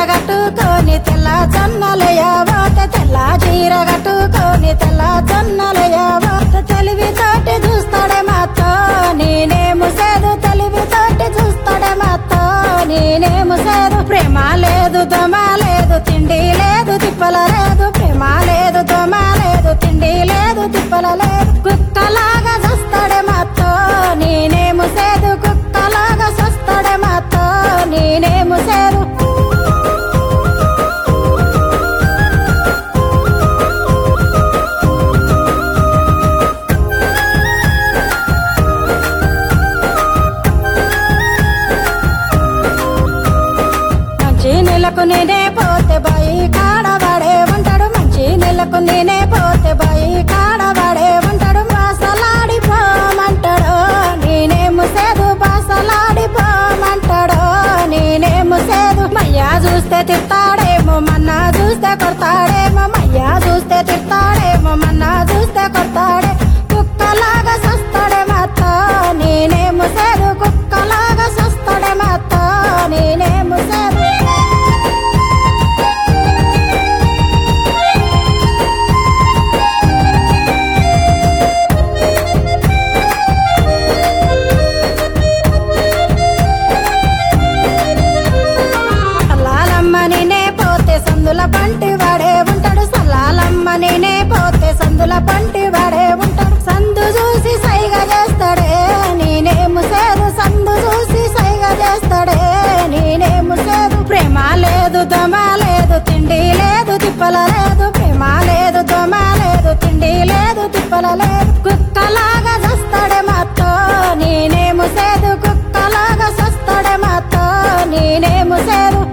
కట్టుకొని తెల్ల జొన్నలయ్యబోత తెల్ల చీర కట్టుకొని తెల్ల జొన్నలయ్యబోత తెలివి తోటి చూస్తాడే మాతో నేనేము సేదు తెలివి తోటి చూస్తాడే మాతో నేనేము సేదు ప్రేమ లేదు దమ లేదు తిండి లేదు తిప్పల లేదు ప్రేమ లేదు దమ లేదు తిండి లేదు తిప్పల లేదు కుక్కలాగా చూస్తాడే మాతో నేనేము సేదు కుక్కలాగా చూస్తాడే మాతో నేనేము సేదు మంచి నెలకు నేనే పోతే బాయి కాడవాడే ఉంటాడు మంచి నెలకు నేనే పోతే బాయి కాడవాడే ఉంటాడు బాసలాడిపోమంటాడు నేనే ముసేదు బాసలాడిపోమంటాడు నేనే ముసేదు మయ్యా చూస్తే తిట్టాడేమో మన్నా చూస్తే కొడతాడేమో మయ్యా చూస్తే తిట్టాడేమో మన్నా చూస్తే కొడతాడే కుక్కలాగా సస్తాడే మాతో నేనే ముసేదు కుక్కలాగా సస్తాడే మాతో నేనే ముసేదు సల్లాలమ్మ నేనే పోతే సందుల పంటి వాడే ఉంటాడు సల్లాలమ్మ నేనే పోతే సందుల పంటి వాడే ఉంటాడు సందు చూసి సైగ చేస్తాడే నేనే ముసేదు సందు చూసి సైగ చేస్తాడే నేనే ముసేదు ప్రేమ లేదు దమ లేదు తిండి లేదు తిప్పల లేదు ప్రేమ లేదు దమ లేదు తిండి లేదు తిప్పల లేదు కుక్కలాగా చస్తాడే మాతో నేనే ముసేదు కుక్కలాగా చస్తాడే మాతో నేనే ముసేదు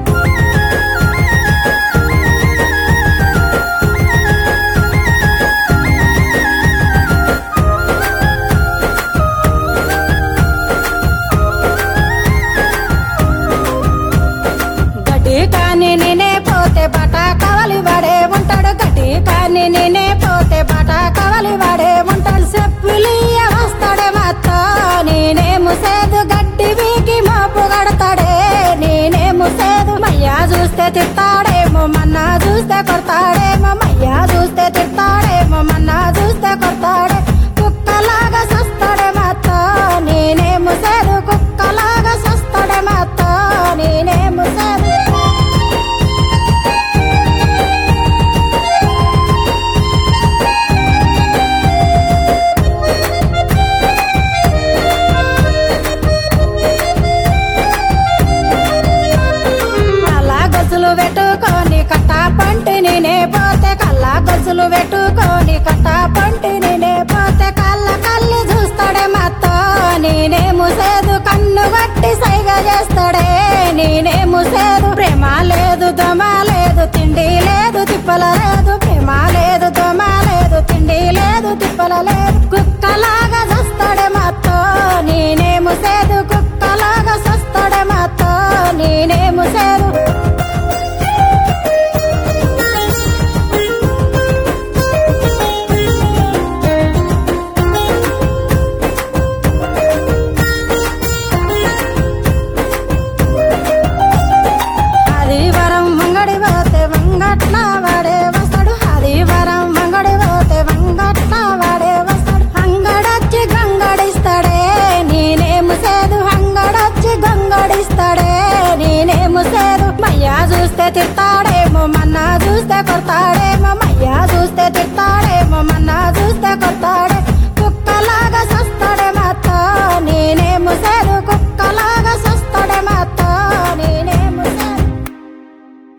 గడ్డి కాని నేనే పోతే బట కవలి వాడే ఉంటాడు గడ్డి కాని నేనే పోతే బట కవలి వాడే ఉంటాడు చెప్పులియ వస్తాడే మాతో నేనే ముసేదు గడ్డి వీకి మాపు గడతాడే నేనే ముసేదు మయ్యా చూస్తే తిట్టాడేమో మన్నా చూస్తే కొడతాడేమో మయ్యా చూస్తే తిట్టాడేమో మన్నా చూస్తే కొడతాడే కుక్కలాగా సస్తాడే మాతో నేనే ముసేదు కుక్కలాగా సస్తాడే మాతో నేనే ముసేదు కల్లా గొలుసులు పెట్టుకొని కట్ట పంటి నేనే పోతే కల్లా గొలుసులు పెట్టుకొని కట్ట పంటి నేనే పోతే కళ్ళ కళ్ళు చూస్తాడే మాతో నేనే ముసేదు కన్ను గట్టి సైగ చేస్తాడే నేనే ముసేదు ప్రేమ లేదు దమ లేదు తిండి లేదు తిప్పల లేదు ప్రేమ లేదు దమ లేదు తిండి లేదు తిప్పల లేదు కుక్కలాగా చస్తాడే మాతో నేనే ముసేదు కుక్కలాగా చస్తాడే మాతో నేనే ముసేదు ఆదివారం మంగడి పోతే వంగట్ల వాడే వస్తాడు ఆదివారం మంగడి పోతే వంగట్ల వాడే వస్తాడు అంగడొచ్చి గంగడిస్తాడే నేనే ముసేదు అంగడొచ్చి గంగడిస్తాడే నేనే ముసేదు మయ్యా చూస్తే తిట్టా